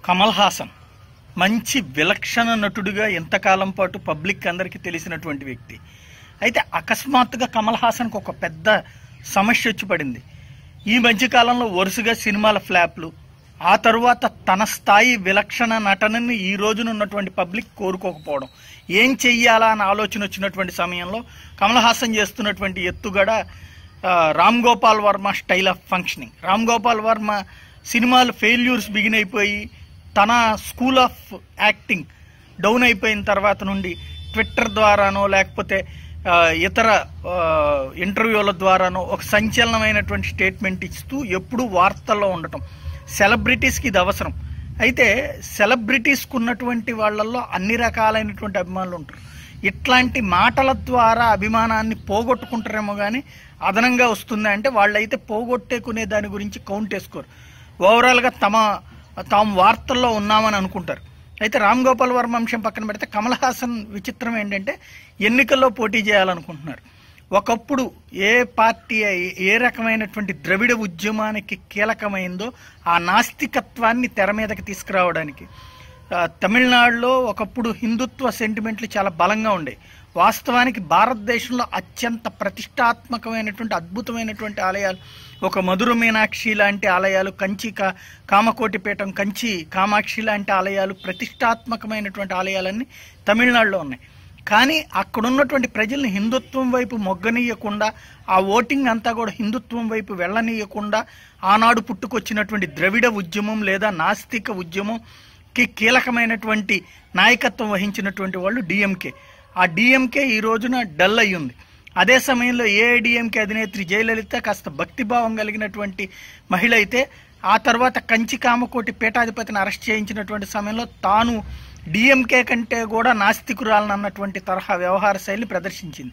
కమల్ హాసన్ మంచి విలక్షణ నటుడిగా ఎంతకాలం పాటు పబ్లిక్ అందరికీ తెలిసినటువంటి వ్యక్తి అయితే అకస్మాత్తుగా కమల్ హాసన్కి ఒక పెద్ద సమస్య వచ్చి పడింది ఈ మధ్య కాలంలో వరుసగా సినిమాల ఫ్లాప్లు ఆ తరువాత తన స్థాయి విలక్షణ నటనని ఈ రోజున ఉన్నటువంటి పబ్లిక్ కోరుకోకపోవడం ఏం చెయ్యాలా అని ఆలోచన వచ్చినటువంటి సమయంలో కమల్ హాసన్ చేస్తున్నటువంటి ఎత్తుగడ ఆ, Ram Gopal Varma style of functioning Ram Gopal Varma సినిమాలు ఫెయిల్యూర్స్ బిగిన్ అయిపోయి తన స్కూల్ ఆఫ్ యాక్టింగ్ డౌన్ అయిపోయిన తర్వాత నుండి ట్విట్టర్ ద్వారానో లేకపోతే ఆ, ఇతర ఆ, ఇంటర్వ్యూల ద్వారానో ఒక సంచలనమైనటువంటి స్టేట్మెంట్ ఇస్తూ ఎప్పుడూ వార్తల్లో ఉండటం సెలబ్రిటీస్కి ఇది అవసరం అయితే సెలబ్రిటీస్కి ఉన్నటువంటి వాళ్ళల్లో అన్ని రకాలైనటువంటి అభిమానులు ఉంటారు ఇట్లాంటి మాటల ద్వారా అభిమానాన్ని పోగొట్టుకుంటారేమో కానీ అదనంగా వస్తుందా అంటే వాళ్ళైతే పోగొట్టేకునే దాని గురించి కౌంట్ వేసుకోరు ఓవరాల్గా తమ తాము వార్తల్లో ఉన్నామని అనుకుంటారు అయితే రామ్ గోపాల్ వర్మ అంశం పక్కన పెడితే కమల్ హాసన్ విచిత్రం ఏంటంటే ఎన్నికల్లో పోటీ చేయాలనుకుంటున్నారు ఒకప్పుడు ఏ పార్టీ ఏ రకమైనటువంటి ద్రవిడ ఉద్యమానికి కీలకమైందో ఆ నాస్తికత్వాన్ని తెర మీదకి తీసుకురావడానికి ఆ, తమిళనాడులో ఒకప్పుడు హిందుత్వ సెంటిమెంట్లు చాలా బలంగా ఉండేవి వాస్తవానికి భారతదేశంలో అత్యంత ప్రతిష్టాత్మకమైనటువంటి అద్భుతమైనటువంటి ఆలయాలు ఒక మధుర మీనాక్షి లాంటి ఆలయాలు కంచి కా కామకోటిపీఠం కంచి కామాక్షి లాంటి ఆలయాలు ప్రతిష్టాత్మకమైనటువంటి ఆలయాలన్నీ తమిళనాడులో ఉన్నాయి కానీ అక్కడ ఉన్నటువంటి ప్రజల్ని హిందుత్వం వైపు మొగ్గనీయకుండా ఆ ఓటింగ్ అంతా కూడా హిందుత్వం వైపు వెళ్ళనీయకుండా ఆనాడు పుట్టుకొచ్చినటువంటి ద్రవిడ ఉద్యమం లేదా నాస్తిక ఉద్యమంకి కీలకమైనటువంటి నాయకత్వం వహించినటువంటి వాళ్ళు డిఎంకే ఆ డిఎంకే ఈ రోజున డల్ అయ్యింది అదే సమయంలో ఏఐడిఎంకే అధినేత్రి జయలలిత కాస్త భక్తిభావం కలిగినటువంటి మహిళ అయితే ఆ తర్వాత కంచి కామకోటి పీఠాధిపతిని అరెస్ట్ చేయించినటువంటి సమయంలో తాను డిఎంకే కంటే కూడా నాస్తికురాలను అన్నటువంటి తరహా వ్యవహార శైలి ప్రదర్శించింది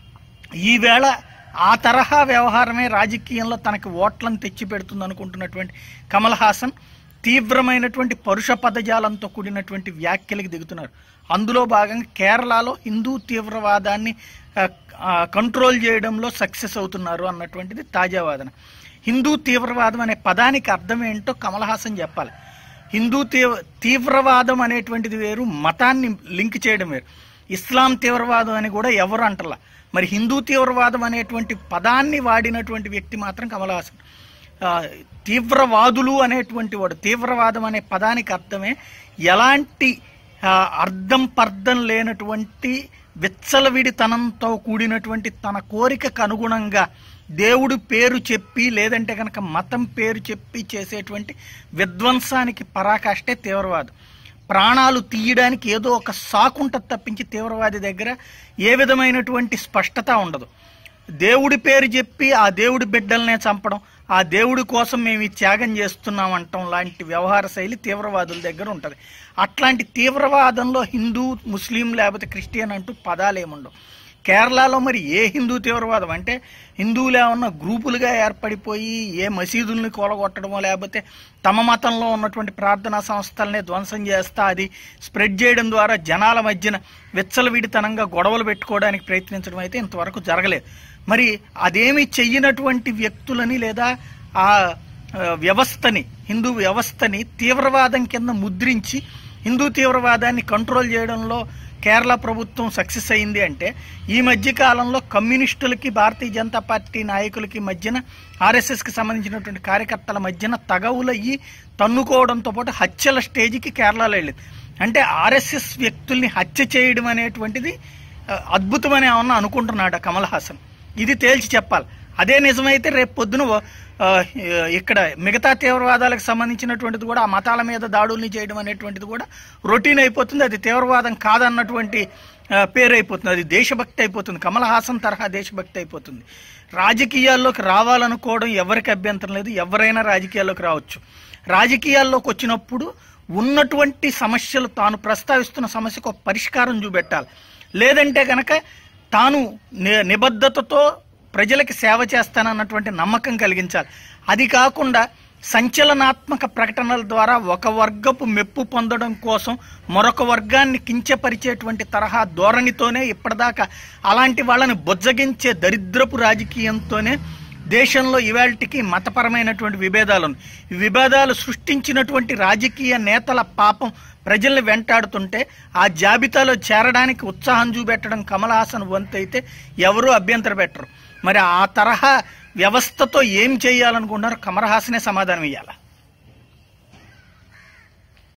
ఈవేళ ఆ తరహా వ్యవహారమే రాజకీయంలో తనకి ఓట్లను తెచ్చిపెడుతుంది అనుకుంటున్నటువంటి కమల్ హాసన్ తీవ్రమైనటువంటి పరుష పదజాలంతో కూడినటువంటి వ్యాఖ్యలకు దిగుతున్నారు అందులో భాగంగా కేరళలో హిందూ తీవ్రవాదాన్ని ఆ, ఆ, కంట్రోల్ చేయడంలో సక్సెస్ అవుతున్నారు అన్నటువంటిది తాజా వాదన హిందూ తీవ్రవాదం అనే పదానికి అర్థం ఏంటో కమల్ హాసన్ చెప్పాలి హిందూ తీవ్ర తీవ్రవాదం అనేటువంటిది వేరు మతాన్ని లింక్ చేయడం వేరు ఇస్లాం తీవ్రవాదం అని కూడా ఎవరు అంటలా మరి హిందూ తీవ్రవాదం అనేటువంటి పదాన్ని వాడినటువంటి వ్యక్తి మాత్రం కమల్ హాసన్ ఆ, తీవ్రవాదులు అనేటువంటి వాడు తీవ్రవాదం అనే పదానికి అర్థమే ఎలాంటి ఆ, అర్థం పర్థం లేనటువంటి విచ్చలవిడితనంతో కూడినటువంటి తన కోరికకు అనుగుణంగా దేవుడి పేరు చెప్పి లేదంటే కనుక మతం పేరు చెప్పి చేసేటువంటి విధ్వంసానికి పరాకాష్టే తీవ్రవాదం ప్రాణాలు తీయడానికి ఏదో ఒక సాకుంటది తప్పించి తీవ్రవాది దగ్గర ఏ విధమైనటువంటి స్పష్టత ఉండదు దేవుడి పేరు చెప్పి ఆ దేవుడి బిడ్డలనే చంపడం ఆ దేవుడి కోసం మేము ఈ త్యాగం చేస్తున్నాం అంటాం లాంటి వ్యవహార శైలి తీవ్రవాదుల దగ్గర ఉంటుంది అట్లాంటి తీవ్రవాదంలో హిందూ ముస్లిం లేకపోతే క్రిస్టియన్ అంటూ పదాలు ఏముండవు కేరళలో మరి ఏ హిందూ తీవ్రవాదం అంటే హిందువులు ఏమన్నా గ్రూపులుగా ఏర్పడిపోయి ఏ మసీదుల్ని కూలగొట్టడమో లేకపోతే తమ మతంలో ఉన్నటువంటి ప్రార్థనా సంస్థలనే ధ్వంసం చేస్తా అది స్ప్రెడ్ చేయడం ద్వారా జనాల మధ్యన విచ్చలవిడితనంగా గొడవలు పెట్టుకోవడానికి ప్రయత్నించడం అయితే ఇంతవరకు జరగలేదు మరి అదేమి చెయ్యనటువంటి వ్యక్తులని లేదా ఆ ఆ, వ్యవస్థని హిందూ వ్యవస్థని తీవ్రవాదం కింద ముద్రించి హిందూ తీవ్రవాదాన్ని కంట్రోల్ చేయడంలో కేరళ ప్రభుత్వం సక్సెస్ అయింది అంటే ఈ మధ్య కాలంలో కమ్యూనిస్టులకి భారతీయ జనతా పార్టీ నాయకులకి మధ్యన ఆర్ఎస్ఎస్కి సంబంధించినటువంటి కార్యకర్తల మధ్యన తగవులయ్యి తన్నుకోవడంతో పాటు హత్యల స్టేజ్కి కేరళలో వెళ్ళింది అంటే ఆర్ఎస్ఎస్ వ్యక్తుల్ని హత్య చేయడం అనేటువంటిది ఆ, అద్భుతమని ఏమన్నా అనుకుంటున్నాడు కమల్ హాసన్ ఇది తేల్చి చెప్పాలి అదే నిజమైతే రేపు పొద్దున ఆ, ఇక్కడ మిగతా తీవ్రవాదాలకు సంబంధించినటువంటిది కూడా ఆ మతాల మీద దాడుల్ని చేయడం అనేటువంటిది కూడా రొటీన్ అయిపోతుంది అది తీవ్రవాదం కాదన్నటువంటి ఆ, పేరు అయిపోతుంది అది దేశభక్తి అయిపోతుంది కమల్ హాసన్ తరహా దేశభక్తి అయిపోతుంది రాజకీయాల్లోకి రావాలనుకోవడం ఎవరికి అభ్యంతరం లేదు ఎవరైనా రాజకీయాల్లోకి రావచ్చు రాజకీయాల్లోకి వచ్చినప్పుడు ఉన్నటువంటి సమస్యలు తాను ప్రస్తావిస్తున్న సమస్యకు ఒక పరిష్కారం చూపెట్టాలి లేదంటే కనుక తాను ని- నిబద్ధతతో ప్రజలకి సేవ చేస్తానన్నటువంటి నమ్మకం కలిగించాలి అది కాకుండా సంచలనాత్మక ప్రకటనల ద్వారా ఒక వర్గపు మెప్పు పొందడం కోసం మరొక వర్గాన్ని కించపరిచేటువంటి తరహా ధోరణితోనే ఇప్పటిదాకా అలాంటి వాళ్ళని బుజ్జగించే దరిద్రపు రాజకీయంతోనే దేశంలో ఇవాళకి మతపరమైనటువంటి విభేదాలు ఉన్నాయి. ఈ విభేదాలు సృష్టించినటువంటి రాజకీయ నేతల పాపం ప్రజల్ని వెంటాడుతుంటే ఆ జాబితాలో చేరడానికి ఉత్సాహం చూపెట్టడం కమల్ హాసన్ వంతు అయితే ఎవరూ అభ్యంతర పెట్టరు మరి ఆ తరహా వ్యవస్థతో ఏం చేయాలనుకుంటున్నారో కమల్ హాసనే సమాధానం ఇవ్వాలి